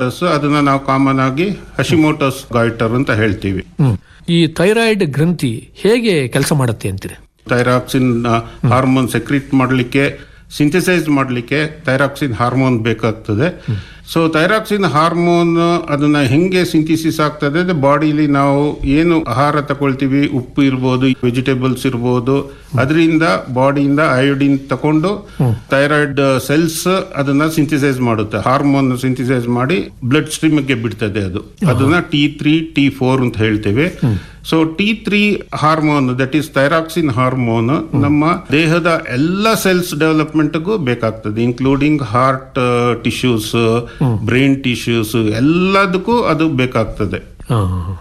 Disorders ಅದನ್ನ ನಾವು common ಆಗಿ ಹಶಿಮೋಟೋಸ್ ಗಾಯ್ಟರ್ ಅಂತ ಹೇಳ್ತೀವಿ ಹ್ಮ್. ಈ ಥೈರಾಯ್ಡ್ ಗ್ರಂಥಿ ಹೇಗೆ ಕೆಲಸ ಮಾಡುತ್ತೆ ಅಂತೀರಿ ಥೈರಾಕ್ಸಿನ್ ಹಾರ್ಮೋನ್ ಸೆಕ್ರೀಟ್ ಮಾಡಲಿಕ್ಕೆ ಸಿಂಥಸೈಸ್ ಮಾಡಲಿಕ್ಕೆ ಥೈರಾಕ್ಸಿನ್ ಹಾರ್ಮೋನ್ ಬೇಕಾಗ್ತದೆ ಸೊ ಥೈರಾಕ್ಸಿನ್ ಹಾರ್ಮೋನ್ ಅದನ್ನ ಹೆಂಗೆ ಸಿಂಥಿಸಿಸ್ ಆಗ್ತದೆ ಅಂದ್ರೆ ಬಾಡಿಲಿ ನಾವು ಏನು ಆಹಾರ ತಗೊಳ್ತೀವಿ ಉಪ್ಪು ಇರ್ಬೋದು ವೆಜಿಟೇಬಲ್ಸ್ ಇರ್ಬೋದು ಅದರಿಂದ ಬಾಡಿಯಿಂದ ಅಯೋಡಿನ್ ತಕೊಂಡು ಥೈರಾಯ್ಡ್ ಸೆಲ್ಸ್ ಅದನ್ನ ಸಿಂಥಿಸೈಸ್ ಮಾಡುತ್ತೆ ಹಾರ್ಮೋನ್ ಸಿಂಥಿಸೈಸ್ ಮಾಡಿ ಬ್ಲಡ್ ಸ್ಟ್ರೀಮ್ಗೆ ಬಿಡ್ತದೆ ಅದು ಅದನ್ನ ಟಿ ತ್ರೀ ಟಿ ಫೋರ್ ಅಂತ ಹೇಳ್ತೇವೆ so T three hormone that is thyroxine hormone ನಮ್ಮ ದೇಹದ ಎಲ್ಲ ಸೆಲ್ಸ್ ಡೆವಲಪ್ಮೆಂಟ್ಗೂ ಬೇಕಾಗ್ತದೆ including heart tissues brain tissues ಎಲ್ಲದಕ್ಕೂ ಅದು ಬೇಕಾಗ್ತದೆ ಆ,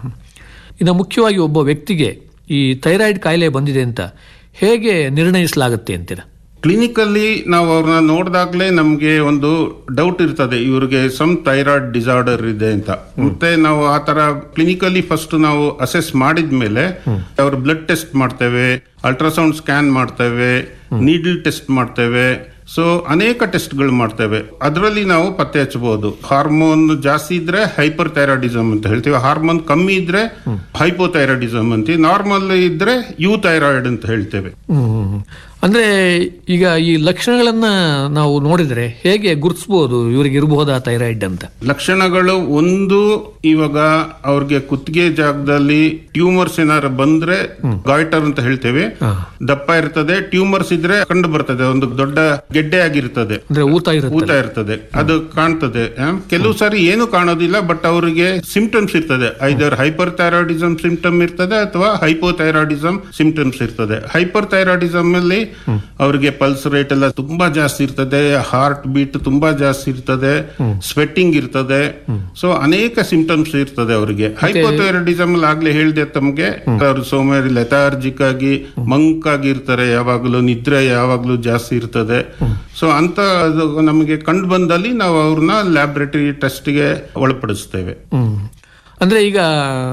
ಇನ್ನು ಮುಖ್ಯವಾಗಿ ಒಬ್ಬ ವ್ಯಕ್ತಿಗೆ ಈ ಥೈರಾಯ್ಡ್ ಕಾಯಿಲೆ ಬಂದಿದೆ ಅಂತ ಹೇಗೆ ನಿರ್ಣಯಿಸಲಾಗುತ್ತೆ ಅಂತೀರಾ ಕ್ಲಿನಿಕಲ್ಲಿ ನಾವು ಅವ್ರನ್ನ ನೋಡಿದಾಗ್ಲೇ ನಮಗೆ ಒಂದು ಡೌಟ್ ಇರ್ತದೆ ಇವ್ರಿಗೆ ಸಮ್ ಥೈರಾಯ್ಡ್ ಡಿಸಾರ್ಡರ್ ಇದೆ ಅಂತ ಮತ್ತೆ ನಾವು ಆ ತರ ಕ್ಲಿನಿಕಲ್ಲಿ ಫಸ್ಟ್ ನಾವು ಅಸೆಸ್ ಮಾಡಿದ್ಮೇಲೆ ಅವ್ರ ಬ್ಲಡ್ ಟೆಸ್ಟ್ ಮಾಡ್ತೇವೆ ಅಲ್ಟ್ರಾಸೌಂಡ್ ಸ್ಕ್ಯಾನ್ ಮಾಡ್ತೇವೆ ನೀಡಲ್ ಟೆಸ್ಟ್ ಮಾಡ್ತೇವೆ ಸೊ ಅನೇಕ ಟೆಸ್ಟ್ಗಳು ಮಾಡ್ತೇವೆ ಅದರಲ್ಲಿ ನಾವು ಪತ್ತೆ ಹಚ್ಚಬಹುದು ಹಾರ್ಮೋನ್ ಜಾಸ್ತಿ ಇದ್ರೆ ಹೈಪರ್ ಥೈರಾಯ್ಡಿಸಮ್ ಅಂತ ಹೇಳ್ತೀವಿ ಹಾರ್ಮೋನ್ ಕಮ್ಮಿ ಇದ್ರೆ ಹೈಪೋಥೈರಾಯ್ಡಿಸಮ್ ಅಂತೀವಿ ನಾರ್ಮಲ್ ಇದ್ರೆ ಯು ಥೈರಾಯ್ಡ್ ಅಂತ ಹೇಳ್ತೇವೆ ಹ್ಮ್. ಅಂದ್ರೆ ಈಗ ಈ ಲಕ್ಷಣಗಳನ್ನ ನಾವು ನೋಡಿದ್ರೆ ಹೇಗೆ ಗುರುತಿಸಬಹುದು ಇವರಿಗೆ ಇರಬಹುದಾ ಥೈರಾಯ್ಡ್ ಅಂತ ಲಕ್ಷಣಗಳು ಒಂದು ಇವಾಗ ಅವ್ರಿಗೆ ಕುತ್ತಿಗೆ ಜಾಗದಲ್ಲಿ ಟ್ಯೂಮರ್ಸ್ ಏನಾರು ಬಂದ್ರೆ ಗಾಯ್ಟರ್ ಅಂತ ಹೇಳ್ತೇವೆ ದಪ್ಪ ಇರ್ತದೆ ಟ್ಯೂಮರ್ಸ್ ಇದ್ರೆ ಕಂಡು ಬರ್ತದೆ ಒಂದು ದೊಡ್ಡ ಗೆಡ್ಡೆ ಆಗಿರ್ತದೆ ಅಂದ್ರೆ ಊತ ಇರುತ್ತೆ ಊತ ಇರ್ತದೆ ಅದು ಕಾಣ್ತದೆ ಆ, ಕೆಲವು ಸಾರಿ ಏನು ಕಾಣೋದಿಲ್ಲ ಬಟ್ ಅವರಿಗೆ ಸಿಂಪ್ಟಮ್ಸ್ ಇರ್ತದೆ ಐದರ್ ಹೈಪರ್ ಥೈರಾಯ್ಡಿಸಮ್ ಸಿಂಪ್ಟಮ್ ಇರ್ತದೆ ಅಥವಾ ಹೈಪೋಥೈರಾಯ್ಡಿಸಮ್ ಸಿಂಪ್ಟಮ್ಸ್ ಇರ್ತದೆ ಹೈಪರ್ ಥೈರಾಯ್ಡಿಸಮ್ ಅಲ್ಲಿ ಅವರಿಗೆ ಪಲ್ಸ್ ರೇಟ್ ಎಲ್ಲ ತುಂಬಾ ಜಾಸ್ತಿ ಇರ್ತದೆ ಹಾರ್ಟ್ ಬೀಟ್ ತುಂಬಾ ಜಾಸ್ತಿ ಇರ್ತದೆ ಸ್ವೆಟ್ಟಿಂಗ್ ಇರ್ತದೆ ಸೊ ಅನೇಕ ಸಿಂಪ್ಟಮ್ಸ್ ಇರ್ತದೆ ಅವರಿಗೆ ಹೈಪೋಥೈರಾಯ್ಡಿಸಮ್ ಅಲ್ಲಿ ಆಗ್ಲೇ ಹೇಳಿದೆ ತಮಗೆ ಅವರು ಸೋಮಾರಿ ಲೆಥಾರ್ಜಿಕ್ ಆಗಿ ಮಂಕ್ ಆಗಿರ್ತಾರೆ ಯಾವಾಗಲೂ ನಿದ್ರೆ ಯಾವಾಗಲೂ ಜಾಸ್ತಿ ಇರ್ತದೆ ಸೊ ಅಂತ ಅದು ನಮಗೆ ಕಂಡು ಬಂದಲ್ಲಿ ನಾವು ಅವ್ರನ್ನ ಲ್ಯಾಬ್ರೇಟರಿ ಟೆಸ್ಟ್ಗೆ ಒಳಪಡಿಸ್ತೇವೆ ಹ್ಮ್. ಅಂದ್ರೆ ಈಗ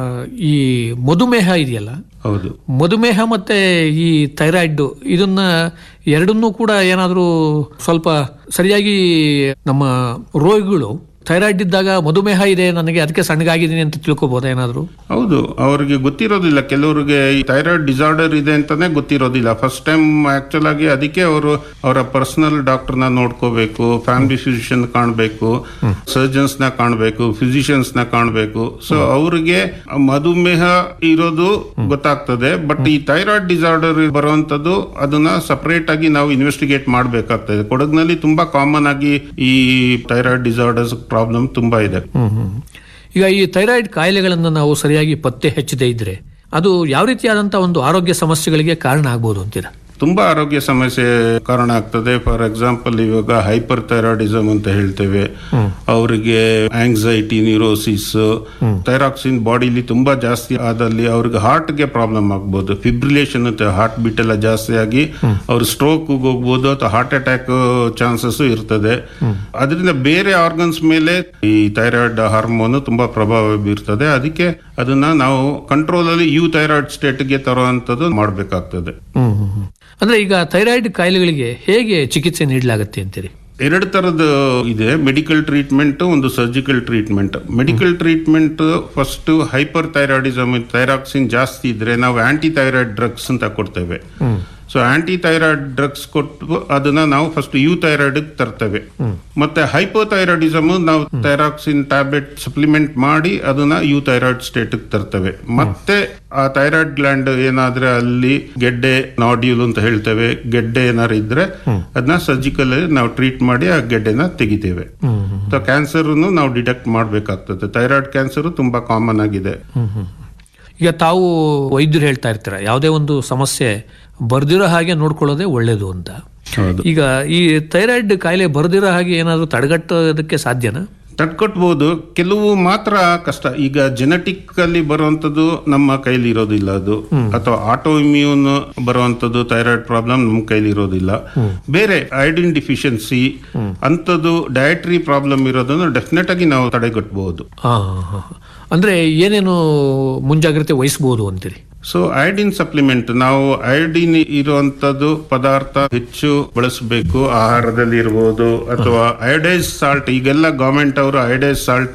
ಈ ಮಧುಮೇಹ ಇದೆಯಲ್ಲ ಹೌದು ಮಧುಮೇಹ ಮತ್ತೆ ಈ ಥೈರಾಯ್ಡ್ ಇದನ್ನ ಎರಡನ್ನೂ ಕೂಡ ಏನಾದರೂ ಸ್ವಲ್ಪ ಸರಿಯಾಗಿ ನಮ್ಮ ರೋಗಿಗಳು ಥೈರಾಯ್ಡ್ ಇದ್ದಾಗ ಮಧುಮೇಹ ಇದೆ ನನಗೆ ಅದಕ್ಕೆ ಸಣ್ಣಗಾಗಿದ್ದೀನಿ ಅಂತ ತಿಳ್ಕೊಬೋದಾ ಏನಾದರೂ ಹೌದು ಅವ್ರಿಗೆ ಗೊತ್ತಿರೋದಿಲ್ಲ ಕೆಲವರಿಗೆ ಈ ಥೈರಾಯ್ಡ್ ಡಿಸಾರ್ಡರ್ ಇದೆ ಅಂತಾನೆ ಗೊತ್ತಿರೋದಿಲ್ಲ ಫಸ್ಟ್ ಟೈಮ್ ಆಕ್ಚುಲ್ ಆಗಿ ಅದಕ್ಕೆ ಅವರು ಅವರ ಪರ್ಸನಲ್ ಡಾಕ್ಟರ್ನ ನೋಡ್ಕೋಬೇಕು ಫ್ಯಾಮಿಲಿ ಫಿಸಿಷಿಯನ್ ಕಾಣಬೇಕು ಸರ್ಜನ್ಸ್ ನ ಕಾಣಬೇಕು ಫಿಸಿಷಿಯನ್ಸ್ ನ ಕಾಣಬೇಕು ಸೊ ಅವ್ರಿಗೆ ಮಧುಮೇಹ ಇರೋದು ಗೊತ್ತಾಗ್ತದೆ ಬಟ್ ಈ ಥೈರಾಯ್ಡ್ ಡಿಸಾರ್ಡರ್ ಬರುವಂತದ್ದು ಅದನ್ನ ಸಪರೇಟ್ ಆಗಿ ನಾವು ಇನ್ವೆಸ್ಟಿಗೇಟ್ ಮಾಡಬೇಕಾಗ್ತದೆ ಕೊಡಗಿನಲ್ಲಿ ತುಂಬಾ ಕಾಮನ್ ಆಗಿ ಈ ಥೈರಾಯ್ಡ್ ಡಿಸಾರ್ಡರ್ಸ್ ಪ್ರಾಬ್ಲಮ್ ತುಂಬಾ ಇದೆ ಈಗ ಈ ಥೈರಾಯ್ಡ್ ಕಾಯಿಲೆಗಳನ್ನು ನಾವು ಸರಿಯಾಗಿ ಪತ್ತೆ ಹಚ್ಚದೇ ಇದ್ರೆ ಅದು ಯಾವ ರೀತಿಯಾದಂಥ ಒಂದು ಆರೋಗ್ಯ ಸಮಸ್ಯೆಗಳಿಗೆ ಕಾರಣ ಆಗ್ಬೋದು ಅಂತೀರಾ ತುಂಬಾ ಆರೋಗ್ಯ ಸಮಸ್ಯೆ ಕಾರಣ ಆಗ್ತದೆ ಫಾರ್ ಎಕ್ಸಾಂಪಲ್ ಇವಾಗ ಹೈಪರ್ ಥೈರಾಯ್ಡಿಸಮ್ ಅಂತ ಹೇಳ್ತೇವೆ ಅವರಿಗೆ ಆಂಗ್ಸೈಟಿ ನ್ಯೂರೋಸಿಸ್ ಥೈರಾಕ್ಸಿನ್ ಬಾಡಿಲಿ ತುಂಬಾ ಜಾಸ್ತಿ ಆದಲ್ಲಿ ಅವ್ರಿಗೆ heart ಗೆ ಪ್ರಾಬ್ಲಮ್ ಆಗ್ಬೋದು ಫಿಬ್ರಿಲೇಷನ್ ಅಂತ ಹಾರ್ಟ್ ಬೀಟ್ ಎಲ್ಲ ಜಾಸ್ತಿ ಆಗಿ ಅವ್ರು ಸ್ಟ್ರೋಕ್ ಹೋಗ್ಬೋದು ಅಥವಾ ಹಾರ್ಟ್ ಅಟ್ಯಾಕ್ ಚಾನ್ಸಸ್ ಇರ್ತದೆ ಅದರಿಂದ ಬೇರೆ ಆರ್ಗನ್ಸ್ ಮೇಲೆ ಈ ಥೈರಾಯ್ಡ್ ಹಾರ್ಮೋನ್ ತುಂಬಾ ಪ್ರಭಾವ ಬೀರ್ತದೆ ಅದಕ್ಕೆ ಅದನ್ನ ನಾವು ಕಂಟ್ರೋಲ್ ಅಲ್ಲಿ ಯು ಥೈರಾಯ್ಡ್ ಸ್ಟೇಟ್ಗೆ ತರುವಂತದ್ದು ಮಾಡಬೇಕಾಗ್ತದೆ ಅಂದ್ರೆ ಈಗ ಥೈರಾಯ್ಡ್ ಕಾಯಿಲೆಗಳಿಗೆ ಹೇಗೆ ಚಿಕಿತ್ಸೆ ನೀಡಲಾಗುತ್ತೆ ಅಂತೀರಿ ಎರಡು ತರದ ಇದೆ ಮೆಡಿಕಲ್ ಟ್ರೀಟ್ಮೆಂಟ್ ಒಂದು surgical treatment medical treatment first hyperthyroidism thyroxine ಜಾಸ್ತಿ ಇದ್ರೆ ನಾವು ಆಂಟಿ ಥೈರಾಯ್ಡ್ ಡ್ರಗ್ಸ್ ಅಂತ ಕೊಡ್ತೇವೆ ಸೊ ಆಂಟಿ ಥೈರಾಯ್ಡ್ ಡ್ರಗ್ಸ್ ಕೊಟ್ಟು ಅದನ್ನ ನಾವು ಫಸ್ಟ್ ಯು ಥೈರಾಯ್ಡ್ ತರ್ತೇವೆ ಮತ್ತೆ ಹೈಪೋಥೈರಾಯ್ಡಿಸಮ್ ನಾವು ಥೈರಾಕ್ಸಿನ್ ಟ್ಯಾಬ್ಲೆಟ್ ಸಪ್ಲಿಮೆಂಟ್ ಮಾಡಿ ಅದನ್ನ ಯು ಥೈರಾಯ್ಡ್ ಸ್ಟೇಟ್ ತರ್ತೇವೆ ಮತ್ತೆ ಆ ಥೈರಾಯ್ಡ್ ಗ್ಲ್ಯಾಂಡ್ ಏನಾದ್ರೆ ಅಲ್ಲಿ ಗೆಡ್ಡೆ ನಾಡ್ಯೂಲ್ ಅಂತ ಹೇಳ್ತೇವೆ ಗೆಡ್ಡೆ ಏನಾದ್ರು ಇದ್ರೆ ಅದನ್ನ ಸರ್ಜಿಕಲ್ ನಾವು ಟ್ರೀಟ್ ಮಾಡಿ ಆ ಗೆಡ್ಡೆನ ತೆಗಿತೇವೆ ಸೊ ಕ್ಯಾನ್ಸರ್ ನಾವು ಡಿಟೆಕ್ಟ್ ಮಾಡಬೇಕಾಗ್ತದೆ ಥೈರಾಯ್ಡ್ ಕ್ಯಾನ್ಸರ್ ತುಂಬಾ ಕಾಮನ್ ಆಗಿದೆ ಈಗ ತಾವು ವೈದ್ಯರು ಹೇಳ್ತಾ ಇರ್ತೀರ ಯಾವುದೇ ಒಂದು ಸಮಸ್ಯೆ ಬರ್ದಿರೋ ಹಾಗೆ ನೋಡ್ಕೊಳ್ಳೋದೇ ಒಳ್ಳೇದು ಅಂತ ಹೌದು ಈಗ ಈ ಥೈರಾಯ್ಡ್ ಕಾಯಿಲೆ ಬರ್ದಿರೋ ಹಾಗೆ ಏನಾದರೂ ತಡೆಗಟ್ಟೋದಕ್ಕೆ ಸಾಧ್ಯನಾ ತಡ್ಕೊಟ್ಬೋದು ಕೆಲವು ಮಾತ್ರ ಕಷ್ಟ ಈಗ ಜೆನೆಟಿಕ್ ಅಲ್ಲಿ ಬರುವಂತದ್ದು ನಮ್ಮ ಕೈಲಿ ಇರೋದಿಲ್ಲ ಅದು ಅಥವಾ ಆಟೋ ಇಮ್ಯೂನ್ ಬರುವಂತದ್ದು ಥೈರಾಯ್ಡ್ ಪ್ರಾಬ್ಲಮ್ ನಮ್ಮ ಕೈಲಿ ಇರೋದಿಲ್ಲ ಬೇರೆ ಐಡಿನ್ ಡಿಫಿಷಿಯನ್ಸಿ ಅಂತದ್ದು ಡಯಟ್ರಿ ಪ್ರಾಬ್ಲಮ್ ಇರೋದನ್ನು ಡೆಫಿನೆಟ್ ಆಗಿ ನಾವು ತಡೆಗಟ್ಟಬಹುದು ಹಾ ಹಾ, ಹಾ. ಅಂದ್ರೆ ಏನೇನು ಮುಂಜಾಗ್ರತೆ ವಹಿಸಬಹುದು ಅಂತೀರಿ ಸೊ ಐಡಿನ್ ಸಪ್ಲಿಮೆಂಟ್ ನಾವು ಐಡಿನ್ ಇರುವಂತದ್ದು ಪದಾರ್ಥ ಹೆಚ್ಚು ಬಳಸಬೇಕು ಆಹಾರದಲ್ಲಿ ಇರ್ಬೋದು ಅಥವಾ ಅಯೋಡೈಸ್ ಸಾಲ್ಟ್ ಈಗೆಲ್ಲ ಗವರ್ಮೆಂಟ್ ಅವರು ಅಯೋಡೈಸ್ ಸಾಲ್ಟ್